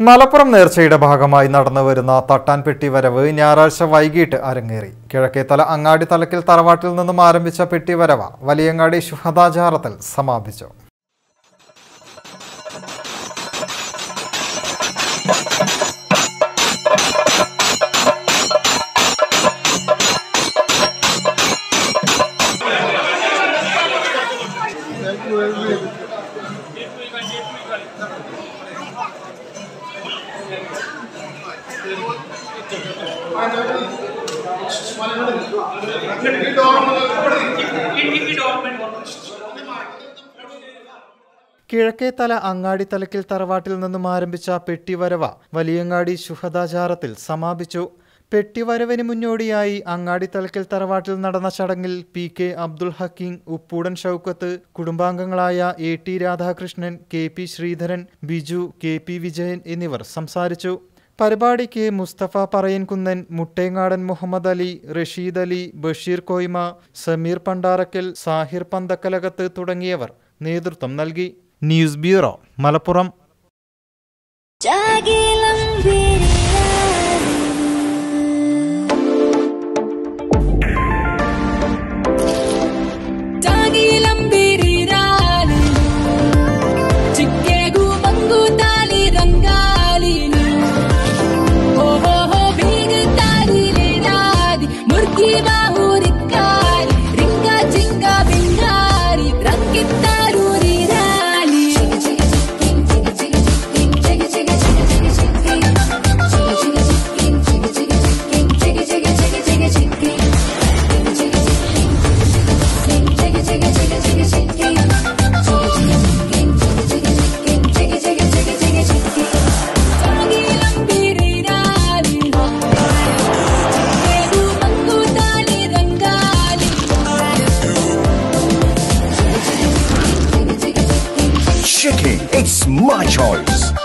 മലപ്പുറം നേർച്ചയുടെ ഭാഗമായി നടന്നു വരുന്ന തട്ടാൻപെട്ടി വരവ് ഞായറാഴ്ച വൈകിട്ട് അരങ്ങേറി കിഴക്കേത്തല അങ്ങാടി തലക്കിൽ തറവാട്ടിൽ നിന്നും ആരംഭിച്ച പെട്ടി വരവ വലിയങ്ങാടി ശുഹദാചാരത്തിൽ സമാപിച്ചു കിഴക്കേത്തല അങ്ങാടി തലക്കിൽ തറവാട്ടിൽ നിന്നും ആരംഭിച്ച പെട്ടിവരവ വലിയങ്ങാടി ശുഹദാചാരത്തിൽ സമാപിച്ചു പെട്ടിവരവിന് മുന്നോടിയായി അങ്ങാടി തലക്കിൽ തറവാട്ടിൽ നടന്ന ചടങ്ങിൽ പി കെ അബ്ദുൽ ഹക്കീം ഉപ്പൂടൻ ഷൗക്കത്ത് കുടുംബാംഗങ്ങളായ A T Radhakrishnan K P Sreedharan Biju K P Vijayan എന്നിവർ സംസാരിച്ചു പരിപാടിക്ക് മുസ്തഫ പറയൻകുന്നൻ മുട്ടേങ്ങാടൻ മുഹമ്മദ് അലി റഷീദ് അലി ബഷീർ കോയ്മ സമീർ പണ്ടാറക്കൽ സാഹിർ പന്തക്കലകത്ത് തുടങ്ങിയവർ നേതൃത്വം നൽകി ന്യൂസ് ബ്യൂറോ മലപ്പുറം ജാഗിലം ബിരിയാണി ജാഗിലം ബിരിയാണി ചിക്കേഗു ಮಂಗು ತಾಲಿ ರಂಗಾಲಿಲು ಹೋ ಹೋ ಹೋ ಬೀಗ ತಾಲಿಲೆ ರಾದಿ ಮುರ್ಗಿ ಬಾಹುರಿಕ್ಕಾರಿ ರಿಂಗ ಜಿಂಗ ಬಿಂಗಾರಿ ರಂಗಿತ್ತಾರೂರಿ ರಾಲಿ Chicken, it's my choice.